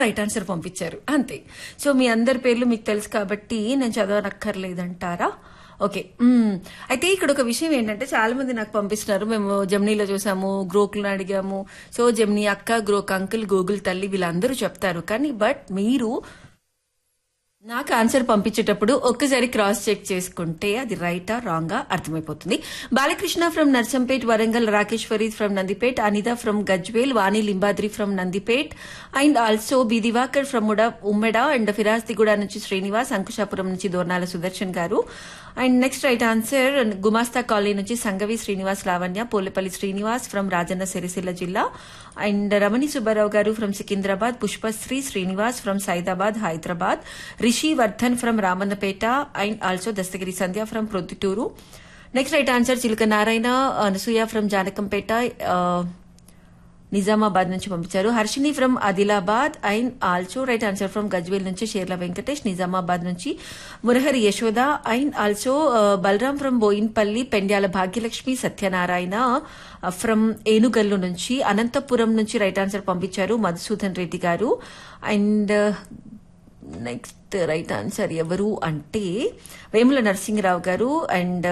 Right answer పంపించారు అంతే so మీ అందరి పేర్లు మీకు తెలుసు కాబట్టి నేను చదవనక్కర్లేదంటారా ఓకే మ్మ్. అయితే ఇక్కడ ఒక విషయం ఏంటంటే చాలా మంది నాకు పంపిస్తున్నారు మేము జమ్నీలో చూసాము గ్రోకులను అడిగాము సో జమ్నీ అక్క గ్రోక్ అంకుల్ గూగుల్ తల్లి వీళ్ళందరూ చెప్తారు కానీ బట్ మీరు నాకు ఆన్సర్ పంపించేటప్పుడు ఒక్కసారి క్రాస్ చెక్ చేసుకుంటే అది రైటా రాంగా అర్థమైపోతుంది Balakrishna from Narsampet Warangal Rakesh Fareed from Nandipet Anitha from Gajwel Vani Limbadri from Nandipet and also B Diwakar from ఉడ ఉమ్మెడ అండ్ ఫిరాస్తిగూడ నుంచి శ్రీనివాస్ అంకుశాపురం నుంచి దోర్నాల సుదర్శన్ గారు and next right answer Gumasta colony నుంచి సంగవి శ్రీనివాస్ లావణ్య పోలేపల్లి శ్రీనివాస్ ఫ్రమ్ రాజన్న సిరిసిల్ల జిల్లా అండ్ రమణి సుబ్బారావు గారు from Secunderabad Pushpasri Srinivas from Saidabad Hyderabad Rishi Vardhan from Ramannapeta and also Dastagiri Sandhya from Proddatur next right answer Chiluka Narayana Anasuya from Janakampeta ఆ, నిజామాబాద్ నుంచి పంపించారు Harshini from Adilabad and also right answer from Gajwel నుంచి షేర్ల వెంకటేష్ నిజామాబాద్ నుంచి Murahari Yashoda and also Balaram from Boinpally Pendyala Bhagyalakshmi Satyanarayana from Enugallu నుంచి అనంతపురం నుంచి రైట్ ఆన్సర్ పంపించారు మధుసూదన్ రెడ్డి గారు అండ్ నెక్స్ట్ రైట్ ఆన్సర్ ఎవరు అంటే వేముల నరసింహరావు గారు అండ్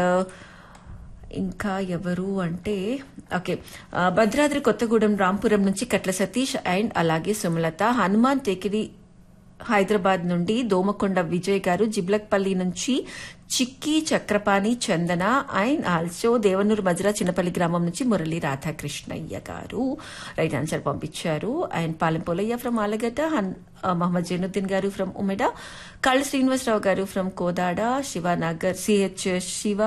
ఇంకా ఎవరు అంటే ఓకే ఆ, భద్రాద్రి కొత్తగూడెం రాంపురం నుంచి కట్ల సతీష్ అండ్ అలాగే సుమలత హనుమాన్ టేకిడి హైదరాబాద్ నుండి దోమకొండ విజయ్ గారు జిబ్లక్పల్లి నుంచి చిక్కి చక్రపాణి చందన అండ్ ఆల్సో దేవనూరు మజరా చిన్నపల్లి గ్రామం నుంచి మురళి రాధాకృష్ణయ్య గారు రైట్ ఆన్సర్ పంపించారు అండ్ పాలెంపోలయ్య ఫ్రమ్ ఆలగడ్డ హన్ ఆ, మహమ్మద్ జైనుద్దీన్ గారు ఫ్రమ్ ఉమెడ కళ్ళ శ్రీనివాసరావు గారు from Kodad Shivanagar CH Siva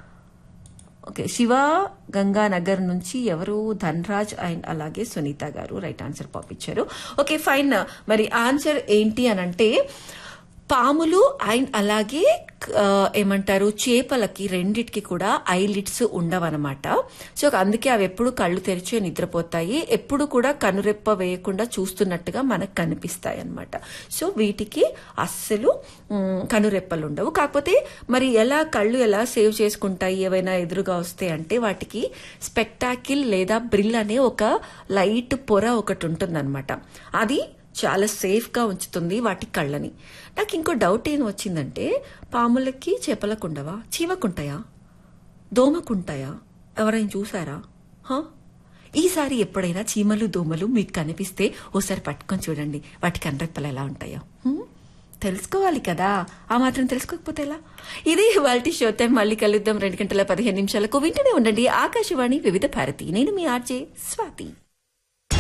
okay Siva Ganganagar నుంచి ఎవరు ధన్రాజ్ అండ్ అలాగే సునీత గారు రైట్ ఆన్సర్ పంపించారు ఓకే ఫైన్ మరి ఆన్సర్ ఏంటి అని అంటే పాములు అండ్ అలాగే ఆ, ఏమంటారు చేపలకి రెండిటికి కూడా ఐలిడ్స్ ఉండవన్నమాట సో అందుకే అవి ఎప్పుడు కళ్ళు తెరిచే నిద్రపోతాయి ఎప్పుడు కూడా కనురెప్ప వేయకుండా చూస్తున్నట్టుగా మనకు కనిపిస్తాయి అన్నమాట సో వీటికి అస్సలు మ్, కనురెప్పలు ఉండవు కాకపోతే మరి ఎలా కళ్ళు ఎలా సేవ్ చేసుకుంటాయి ఏవైనా ఎదురుగా వస్తే అంటే వాటికి స్పెక్టాకిల్ లేదా బ్రిల్ అనే ఒక లైట్ పొర ఒకటి ఉంటుందన్నమాట అది చాలా సేఫ్ గా ఉంచుతుంది వాటి కళ్ళని నాకు ఇంకో డౌట్ ఏం వచ్చిందంటే పాములకి చేపలకు ఉండవా చీమకుంటాయా దోమకుంటాయా ఎవరైనా చూసారా హా? ఈసారి ఎప్పుడైనా చీమలు దోమలు మీకు కనిపిస్తే ఓసారి పట్టుకొని చూడండి వాటి కనరెప్పలు ఎలా ఉంటాయో హ్మ్? తెలుసుకోవాలి కదా ఆ మాత్రం తెలుసుకోకపోతే ఎలా ఇది వాళ్ళ షో టైం మళ్ళీ కలుద్దాం రెండు గంటల పదిహేను నిమిషాలకు వింటూనే ఉండండి ఆకాశవాణి వివిధ భారతి నేను మీ ఆర్జే స్వాతి